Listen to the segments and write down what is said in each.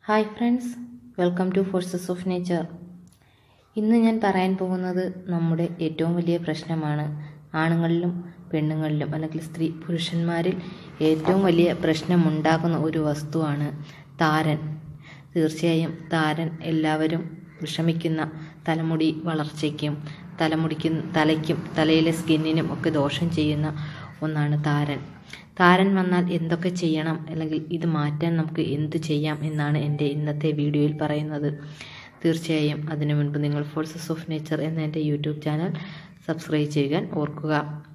hi friends welcome to forces of nature ഇന്ന് ഞാൻ പറയാൻ പോകുന്നത് നമ്മുടെ ഏറ്റവും വലിയ പ്രശ്നമാണ് ആണുങ്ങളിലും പെണ്ണുങ്ങളിലും അല്ലെങ്കിൽ സ്ത്രീ പുരുഷന്മാരിൽ ഏറ്റവും വലിയ പ്രശ്നമുണ്ടാക്കുന്ന ഒരു വസ്തുവാണ് താരൻ തീർച്ചയായും താരൻ എല്ലാവരും വിഷമിക്കുന്ന തലമുടി വളർച്ചയ്ക്കും തലമുടിക്കും തലയ്ക്കും തലയിലെ സ്കിന്നിനും ഒക്കെ ദോഷം ചെയ്യുന്ന ഒന്നാണ് താരൻ താരൻ വന്നാൽ എന്തൊക്കെ ചെയ്യണം അല്ലെങ്കിൽ ഇത് മാറ്റാൻ നമുക്ക് എന്ത് ചെയ്യാം എന്നാണ് എൻ്റെ ഇന്നത്തെ വീഡിയോയിൽ പറയുന്നത് തീർച്ചയായും അതിനു മുൻപ് നിങ്ങൾ ഫോഴ്സസ് ഓഫ് നേച്ചർ എന്ന എൻ്റെ യൂട്യൂബ് ചാനൽ സബ്സ്ക്രൈബ് ചെയ്യാൻ ഓർക്കുക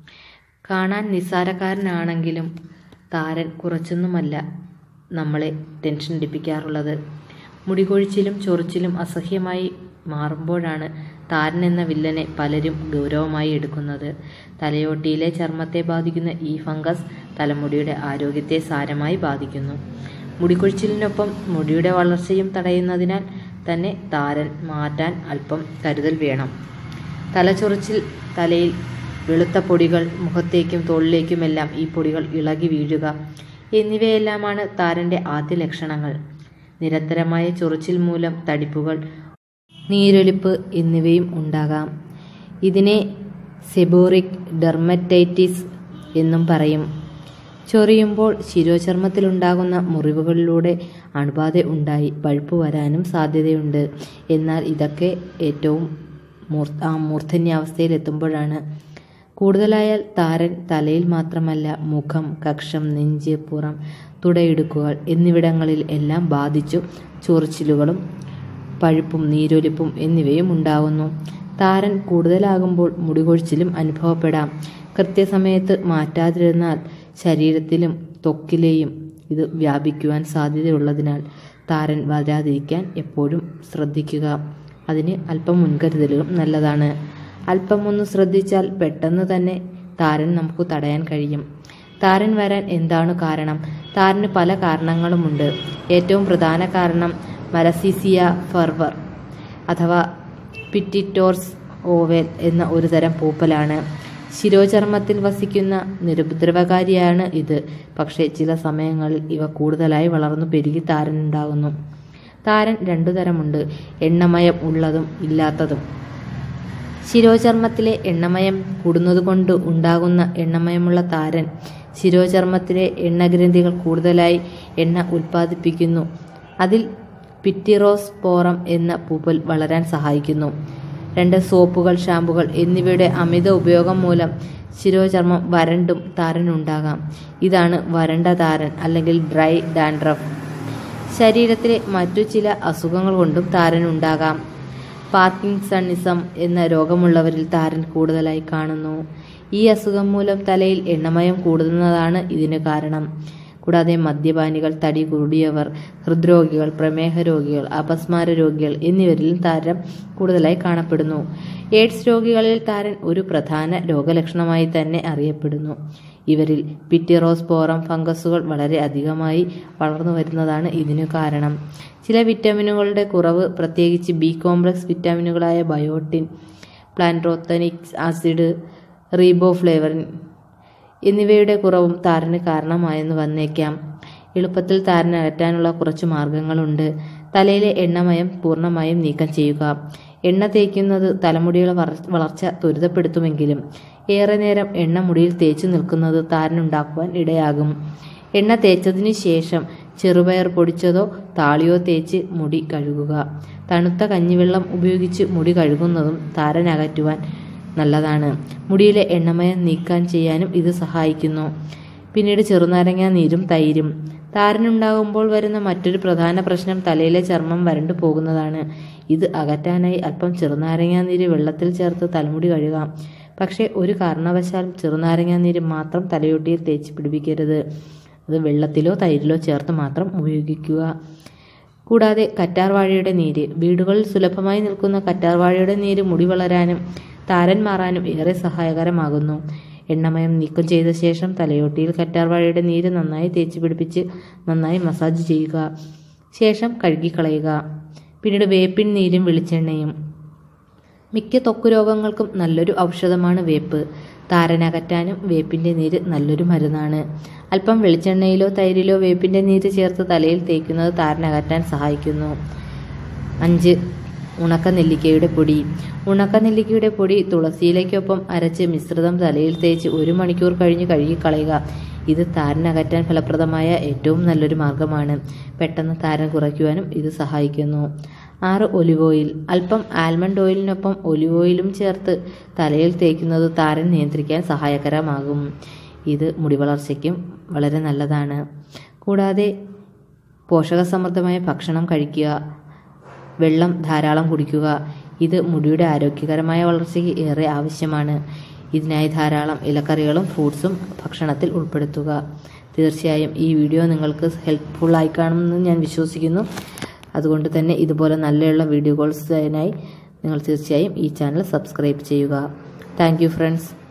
കാണാൻ നിസ്സാരക്കാരനാണെങ്കിലും താരൻ കുറച്ചൊന്നുമല്ല നമ്മളെ ടെൻഷൻ അടിപ്പിക്കാറുള്ളത് മുടികൊഴിച്ചിലും ചൊറിച്ചിലും അസഹ്യമായി മാറുമ്പോഴാണ് താരൻ എന്ന വില്ലനെ പലരും ഗൗരവമായി എടുക്കുന്നത് തലയോട്ടിയിലെ ചർമ്മത്തെ ബാധിക്കുന്ന ഈ ഫംഗസ് തലമുടിയുടെ ആരോഗ്യത്തെ സാരമായി ബാധിക്കുന്നു മുടികൊഴിച്ചിലിനൊപ്പം മുടിയുടെ വളർച്ചയും തടയുന്നതിനാൽ തന്നെ താരൻ മാറ്റാൻ അല്പം കരുതൽ വേണം തലച്ചൊറിച്ചിൽ തലയിൽ വെളുത്ത പൊടികൾ മുഖത്തേക്കും തോളിലേക്കുമെല്ലാം ഈ പൊടികൾ ഇളകി വീഴുക എന്നിവയെല്ലാമാണ് താരൻ്റെ ആദ്യ ലക്ഷണങ്ങൾ നിരന്തരമായ ചൊറിച്ചിൽ മൂലം തടിപ്പുകൾ നീരൊലിപ്പ് എന്നിവയും ഉണ്ടാകാം ഇതിനെ സെബോറിക് ഡെർമറ്റൈറ്റിസ് എന്നും പറയും ചൊറിയുമ്പോൾ ശിരോചർമ്മത്തിലുണ്ടാകുന്ന മുറിവുകളിലൂടെ അണുബാധ ഉണ്ടായി പഴുപ്പ് വരാനും സാധ്യതയുണ്ട് എന്നാൽ ഇതൊക്കെ ഏറ്റവും മൂർ ആ മൂർധന്യാവസ്ഥയിലെത്തുമ്പോഴാണ് കൂടുതലായാൽ താരൻ തലയിൽ മാത്രമല്ല മുഖം കക്ഷം നെഞ്ച് പുറം തുടയിടുക്കുകൾ എന്നിവിടങ്ങളിൽ എല്ലാം ബാധിച്ചു ചൊറിച്ചിലുകളും പഴുപ്പും നീരൊലിപ്പും എന്നിവയും ഉണ്ടാകുന്നു താരൻ കൂടുതലാകുമ്പോൾ മുടികൊഴിച്ചിലും അനുഭവപ്പെടാം കൃത്യസമയത്ത് മാറ്റാതിരുന്നാൽ ശരീരത്തിലും ത്വക്കിലെയും ഇത് വ്യാപിക്കുവാൻ സാധ്യതയുള്ളതിനാൽ താരൻ വരാതിരിക്കാൻ എപ്പോഴും ശ്രദ്ധിക്കുക അതിന് അല്പം മുൻകരുതലുകളും നല്ലതാണ് അല്പം ഒന്ന് ശ്രദ്ധിച്ചാൽ പെട്ടെന്ന് തന്നെ താരൻ നമുക്ക് തടയാൻ കഴിയും താരൻ വരാൻ എന്താണ് കാരണം താരന് പല കാരണങ്ങളുമുണ്ട് ഏറ്റവും പ്രധാന കാരണം മലസീസിയ ഫർവർ അഥവാ പിറ്റിറ്റോർസ് ഓവൽ എന്ന ഒരു തരം പൂപ്പലാണ് ശിരോചർമ്മത്തിൽ വസിക്കുന്ന നിരുപദ്രവകാരിയാണ് ഇത് പക്ഷേ ചില സമയങ്ങളിൽ ഇവ കൂടുതലായി വളർന്നു പെരുകി താരനുണ്ടാകുന്നു താരൻ രണ്ടു തരമുണ്ട് എണ്ണമയം ഉള്ളതും ഇല്ലാത്തതും ശിരോചർമ്മത്തിലെ എണ്ണമയം കൂടുന്നതുകൊണ്ട് ഉണ്ടാകുന്ന എണ്ണമയമുള്ള താരൻ ശിരോചർമ്മത്തിലെ എണ്ണഗ്രന്ഥികൾ കൂടുതലായി എണ്ണ ഉൽപ്പാദിപ്പിക്കുന്നു അതിൽ പിറ്റിറോസ്പോറം എന്ന പൂപ്പൽ വളരാൻ സഹായിക്കുന്നു രണ്ട് സോപ്പുകൾ ഷാമ്പുകൾ എന്നിവയുടെ അമിത ഉപയോഗം മൂലം ശിരോചർമ്മം വരണ്ടും താരനുണ്ടാകാം ഇതാണ് വരണ്ട താരൻ അല്ലെങ്കിൽ ഡ്രൈ ഡാൻഡ്രഫ് ശരീരത്തിലെ മറ്റു ചില അസുഖങ്ങൾ കൊണ്ടും താരനുണ്ടാകാം പാർക്കിൻസണിസം എന്ന രോഗമുള്ളവരിൽ താരൻ കൂടുതലായി കാണുന്നു ഈ അസുഖം മൂലം തലയിൽ എണ്ണമയം കൂടുന്നതാണ് ഇതിന് കാരണം കൂടാതെ മദ്യപാനികൾ തടി കൂടിയവർ ഹൃദ്രോഗികൾ പ്രമേഹ രോഗികൾ അപസ്മാര രോഗികൾ എന്നിവരിലും താരം കൂടുതലായി കാണപ്പെടുന്നു എയ്ഡ്സ് രോഗികളിൽ താരൻ ഒരു പ്രധാന രോഗലക്ഷണമായി തന്നെ അറിയപ്പെടുന്നു ഇവരിൽ പിറ്റിറോസ്പോറം ഫംഗസുകൾ വളരെ അധികമായി വളർന്നു വരുന്നതാണ് ഇതിനു കാരണം ചില വിറ്റാമിനുകളുടെ കുറവ് പ്രത്യേകിച്ച് ബി കോംപ്ലക്സ് വിറ്റാമിനുകളായ ബയോട്ടിൻ പ്ലാന്റോത്തനിക് ആസിഡ് റീബോഫ്ലേവറിൻ എന്നിവയുടെ കുറവും താരന് കാരണമായെന്ന് വന്നേക്കാം എളുപ്പത്തിൽ താരൻ അകറ്റാനുള്ള കുറച്ച് മാർഗങ്ങളുണ്ട് തലയിലെ എണ്ണമയം പൂർണ്ണമായും നീക്കം ചെയ്യുക എണ്ണ തേക്കുന്നത് തലമുടിയുടെ വളർച്ച ത്വരിതപ്പെടുത്തുമെങ്കിലും ഏറെ നേരം എണ്ണ മുടിയിൽ തേച്ചു നിൽക്കുന്നത് താരനുണ്ടാക്കുവാൻ ഇടയാകും എണ്ണ തേച്ചതിന് ശേഷം ചെറുപയർ പൊടിച്ചതോ താളിയോ തേച്ച് മുടി കഴുകുക തണുത്ത കഞ്ഞിവെള്ളം ഉപയോഗിച്ച് മുടി കഴുകുന്നതും താരൻ അകറ്റുവാൻ നല്ലതാണ് മുടിയിലെ എണ്ണമയം നീക്കാൻ ചെയ്യാനും ഇത് സഹായിക്കുന്നു പിന്നീട് ചെറുനാരങ്ങ നീരും തൈരും താരനുണ്ടാകുമ്പോൾ വരുന്ന മറ്റൊരു പ്രധാന പ്രശ്നം തലയിലെ ചർമ്മം വരണ്ടു പോകുന്നതാണ് ഇത് അകറ്റാനായി അല്പം ചെറുനാരങ്ങ നീര് വെള്ളത്തിൽ ചേർത്ത് തലമുടി കഴുകാം പക്ഷേ ഒരു കാരണവശാലും ചെറുനാരങ്ങ നീര് മാത്രം തലയൊട്ടിയിൽ തേച്ച് പിടിപ്പിക്കരുത് അത് വെള്ളത്തിലോ തൈരിലോ ചേർത്ത് മാത്രം ഉപയോഗിക്കുക കൂടാതെ കറ്റാർവാഴയുടെ നീര് വീടുകളിൽ സുലഭമായി നിൽക്കുന്ന കറ്റാർവാഴയുടെ നീര് മുടി വളരാനും താരൻ മാറാനും ഏറെ സഹായകരമാകുന്നു എണ്ണമയം നീക്കം ചെയ്ത ശേഷം തലയോട്ടിയിൽ കറ്റാർവാഴയുടെ നീര് നന്നായി തേച്ച് പിടിപ്പിച്ച് നന്നായി മസാജ് ചെയ്യുക ശേഷം കഴുകിക്കളയുക പിന്നീട് വേപ്പിൻ നീരും വെളിച്ചെണ്ണയും മിക്ക ത്വക്ക് രോഗങ്ങൾക്കും നല്ലൊരു ഔഷധമാണ് വേപ്പ് താരനകറ്റാനും വേപ്പിൻ്റെ നീര് നല്ലൊരു മരുന്നാണ് അല്പം വെളിച്ചെണ്ണയിലോ തൈരിലോ വേപ്പിൻ്റെ നീര് ചേർത്ത് തലയിൽ തേക്കുന്നത് താരനകറ്റാൻ സഹായിക്കുന്നു അഞ്ച് ഉണക്ക നെല്ലിക്കയുടെ പൊടി ഉണക്ക നെല്ലിക്കയുടെ പൊടി തുളസിയിലേക്കൊപ്പം അരച്ച് മിശ്രിതം തലയിൽ തേച്ച് ഒരു മണിക്കൂർ കഴിഞ്ഞ് കഴുകിക്കളയുക ഇത് താരനകറ്റാൻ ഫലപ്രദമായ ഏറ്റവും നല്ലൊരു മാർഗമാണ് പെട്ടെന്ന് താരൻ കുറയ്ക്കുവാനും ഇത് സഹായിക്കുന്നു ആറ് ഒലിവ് ഓയിൽ അല്പം ആൽമണ്ട് ഓയിലിനൊപ്പം ഒലിവ് ഓയിലും ചേർത്ത് തലയിൽ തേക്കുന്നത് താരൻ നിയന്ത്രിക്കാൻ സഹായകരമാകും ഇത് മുടി വളർച്ചയ്ക്കും വളരെ നല്ലതാണ് കൂടാതെ പോഷകസമൃദ്ധമായ ഭക്ഷണം കഴിക്കുക വെള്ളം ധാരാളം കുടിക്കുക ഇത് മുടിയുടെ ആരോഗ്യകരമായ വളർച്ചയ്ക്ക് ഏറെ ആവശ്യമാണ് ഇതിനായി ധാരാളം ഇലക്കറികളും ഫ്രൂട്ട്സും ഭക്ഷണത്തിൽ ഉൾപ്പെടുത്തുക തീർച്ചയായും ഈ വീഡിയോ നിങ്ങൾക്ക് ഹെൽപ്ഫുള്ളായി കാണുമെന്ന് ഞാൻ വിശ്വസിക്കുന്നു അതുകൊണ്ട് തന്നെ ഇതുപോലെ നല്ലയുള്ള വീഡിയോകൾസിനായി നിങ്ങൾ തീർച്ചയായും ഈ ചാനൽ സബ്സ്ക്രൈബ് ചെയ്യുക താങ്ക് യു ഫ്രണ്ട്സ്